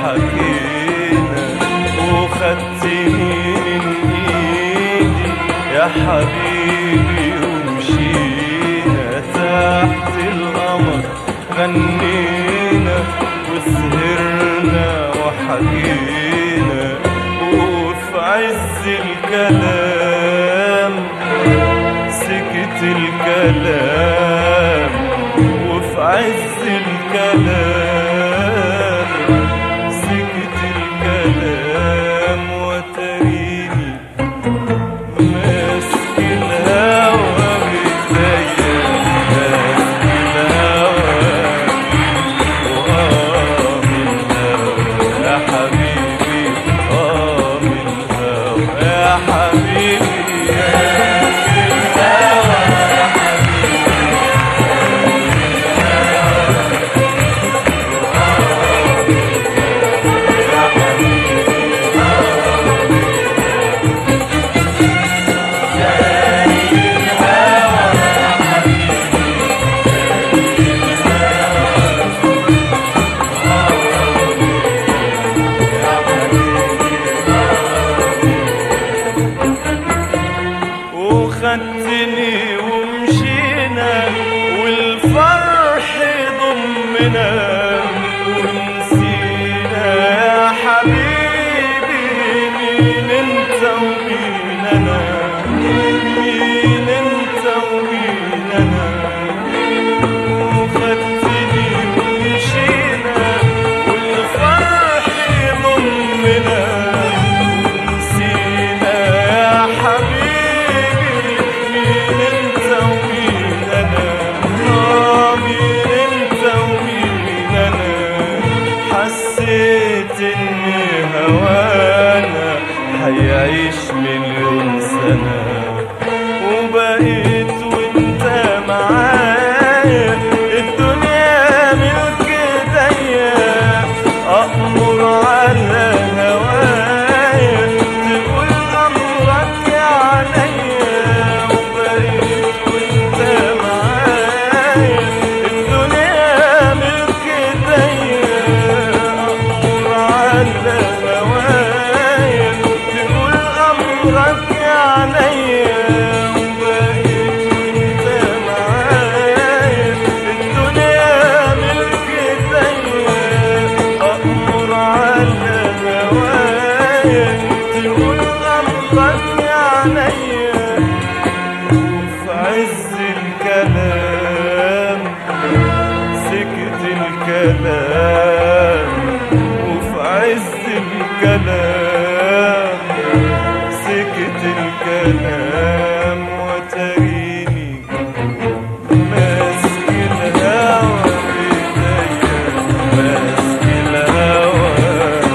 وحكينا وخدتني من ايدي يا حبيبي ومشينا تحت القمر غنينا وسهرنا وحكينا وفي عز الكلام سكت الكلام وفي عز الكلام سكت الكلام وتريني ماسك الهوى بإيديا ماسك الهوى وآه من الهوى يا حبيبي آه من الهوى يا حبيبي وخدتني ومشينا والفرح ضمنا ونسينا يا حبيبي مين انت ومين انا مين انت ومين انا وخدتني ومشينا والفرح ضمنا نسينا يا حبيبي مين انت ومين انا آه مين انت ومين انا حسيت ان هوانا هيعيش مليون سنه وبقيت وانت معايا الدنيا ملك ايديا اأمر على هوايا تقول امرك يا عليا وبقيت وانت معايا الدنيا ملك ايديا اأمر على هوايا تقول امرك يا عليا وبقيت وانت معايا الدنيا ملك ايديا أأمر على هوايا تقول أمرك يا عليا وفي عز الكلام سكت الكلام وفي عز الكلام سكت الكلام وتريني ماسك الهوى بإيديا ماسك الهوى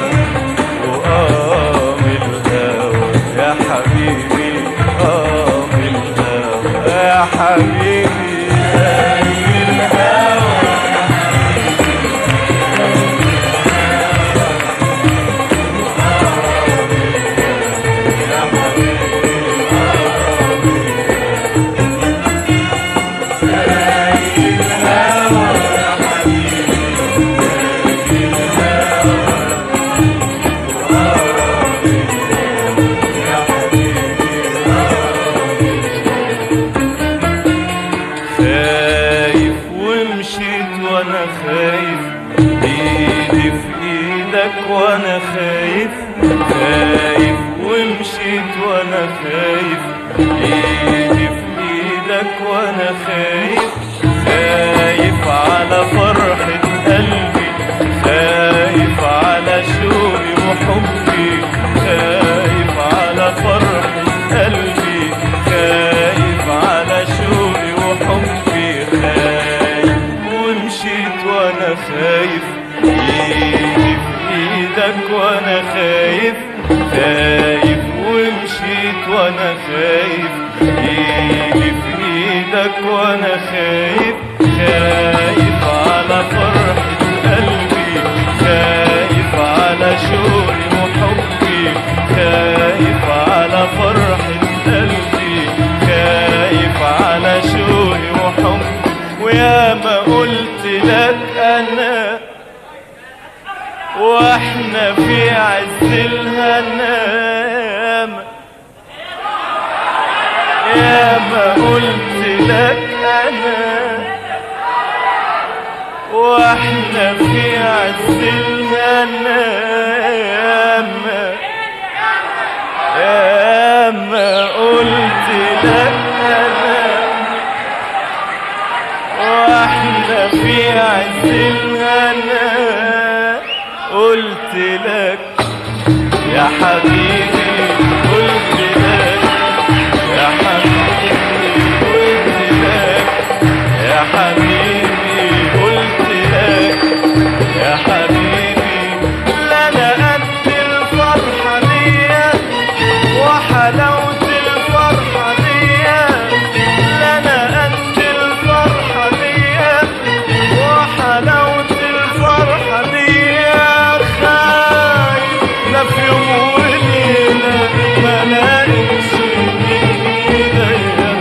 وقام الهوى يا حبيبي قام الهوى يا حبيبي زي الهوى خايف ومشيت وانا خايف ايدي في ايدك وانا خايف خايف ومشيت وانا خايف ايدي في ايدك وانا خايف خايف على فرحة قلبي خايف على شوقي وحبي خايف على فرحة قلبي خايف على شوقي وحبي خايف ومشيت وانا خايف ايدي في ايدك وانا خايف خايف ومشيت وانا خايف ايدي في ايدك وانا خايف خايف على فرحة قلبي خايف على شوقي وحبي خايف على فرحة قلبي خايف على شوقي وحبي ويا ما قلت لك انا واحنا لك انا واحنا في عز الهنا ياما ياما قلت لك انا واحنا في عز الهنا قلت لك يا حبيبي قلت لك يا حبيبي قلت لك يا حبيبي قلت لك يا حبيبي لا انا قد الفرحه دي وحلاوه الفرحه دي لا انا قد الفرحه دي وحلاوه الفرحه دي خايف لا في يوم وليله ما لاقيش ايديا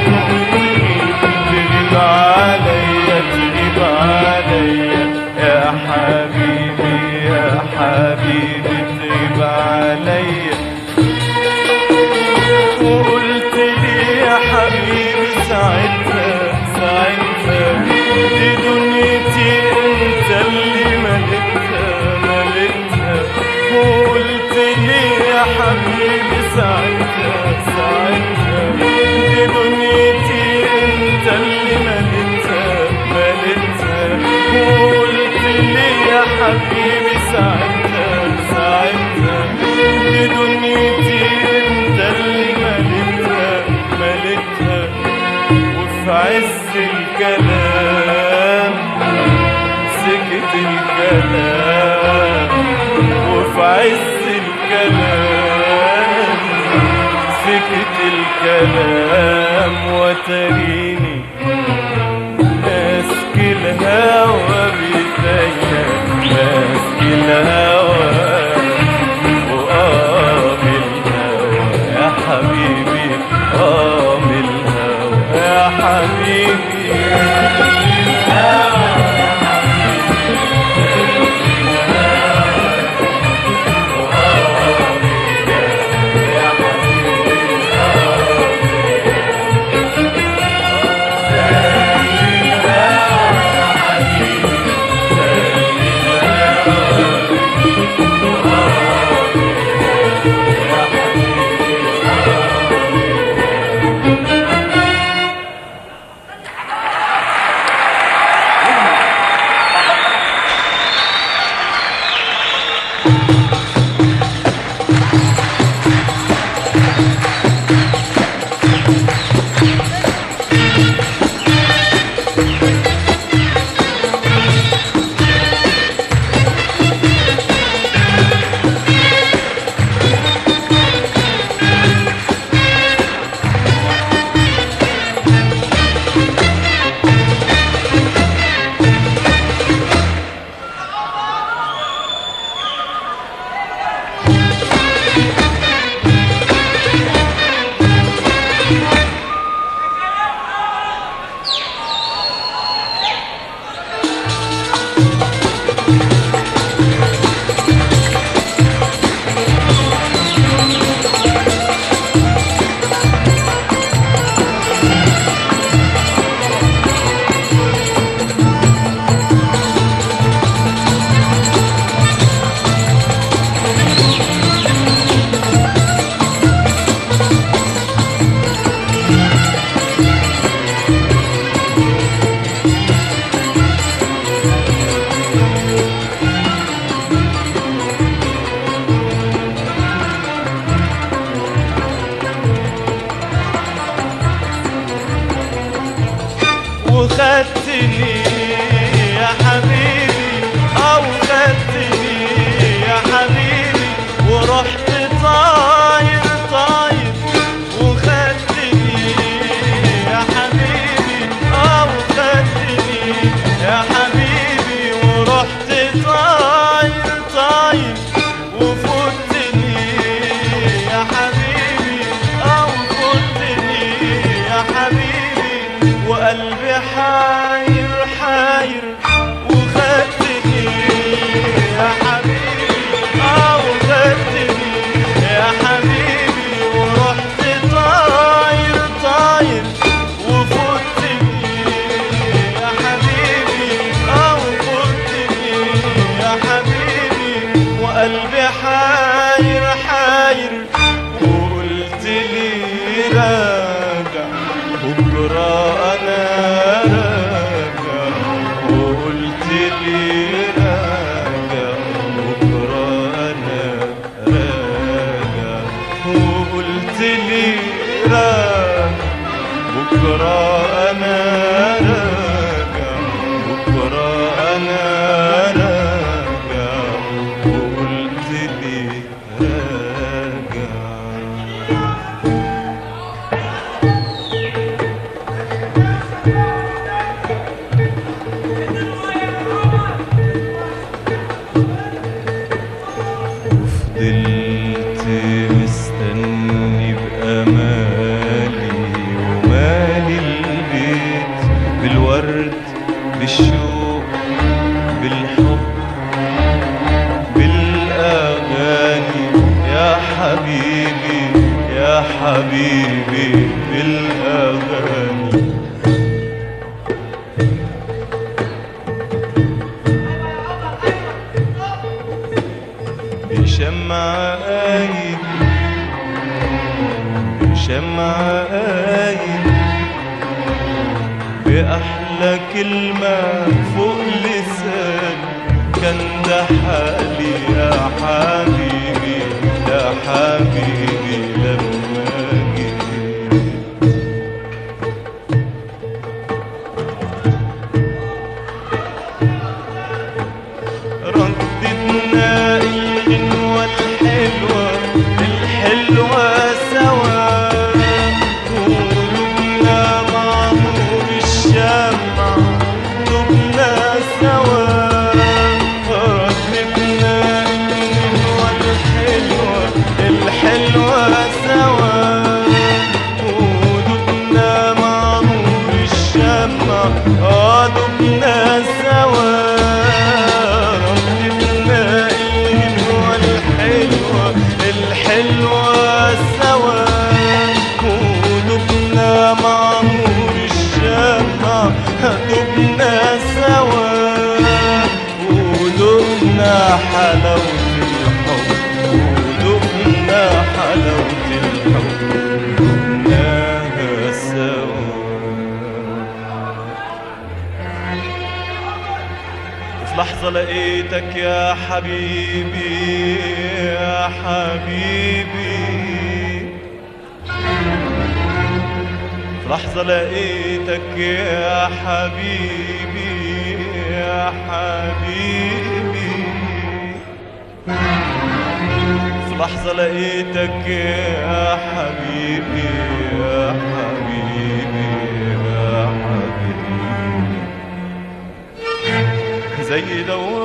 تغيب عليا تغيب عليا يا حبيبي يا حبيبي تغيب عليا وقلت لي يا حبيبي ساعتها ساعتها دي دنيتي انت اللي ملكتها ملكتها وقلت لي يا حبيبي ساعتها ساعتها دي دنيتي انت اللي ملكتها ملكتها وقلت لي يا حبيبي ساعتها ساعتها دي دنيتي انت اللي ملكتها ملكتها وفي عز الكلام سكت الكلام وفي عز الكلام سكت الكلام وتريني ماسك الهوى بيديا ماسك الهوى وقام الهوى يا حبيبي قام الهوى يا حبيبي وخدتني يا حبيبي او خدتني يا حبيبي ورحت طاير طاير وخدتني يا حبيبي او خدتني يا حبيبي ورحت طاير طاير وفوتني يا حبيبي او فوتني يا حبيبي وقلبي حاير حاير وخدتني يا حبيبي او خدتني يا حبيبي ورحت طاير طاير وفوتني بكرة أنا راجع وقلت لي راجع بكرة أنا راجع وقلت لي راجع بكرة أنا راجع بكرة أنا راجع وقلت لي راجع فضلت مستني بأمالي ومالي البيت بالورد بالشوق بالحب بالأغاني يا حبيبي يا حبيبي بالأغاني بشمع قايد بشمع قايد بأحلى كلمة فوق لساني كان ده حالي يا حبيبي يا حبيبي لما جيت رددنا الغنوة الحلوة الحلوة سوا قلوبنا مع نور الشمع دبنا سوا رددنا الغنوة الحلوة الحلوة سوا قلوبنا مع نور الشمع اه دبنا سوا رددنا الغنوة الحلوة الحلوة سوا قلوبنا مع نور الشمع دبنا سوا قلوبنا حلاوة الحب قلوبنا حلاوة الحب دبناها سوا في لحظة لقيتك يا حبيبي يا حبيبي في لحظة لقيتك يا حبيبي يا حبيبي في لحظة لقيتك يا حبيبي يا حبيبي يا حبيبي زي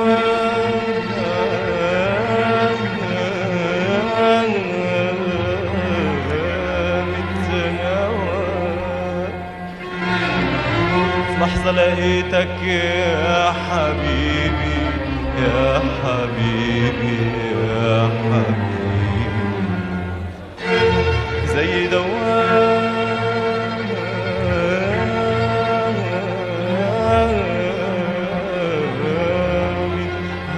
دوام التنوى في لحظة لقيتك يا حبيبي يا حبيبي يا حبيبي زي دوام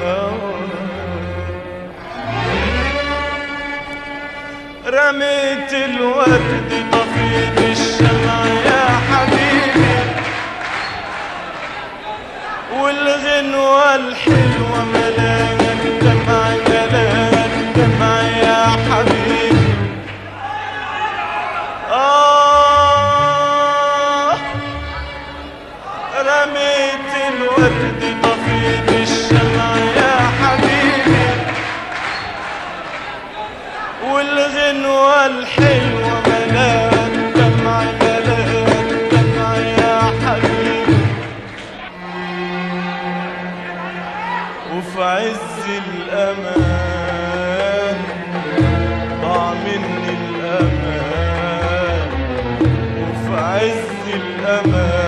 الهوى رميت الورد طفيت الشمع يا حبيبي والغنوة الحلوة ملاها الدمع ملاها الدمع يا حبيبي آه رميت الورد طفيت الشمع يا حبيبي والغنوة الحلوة ملاها الدمع ملاها الدمع يا حبيبي وفي عز الأمان ضاع مني الأمان وفي عز الأمان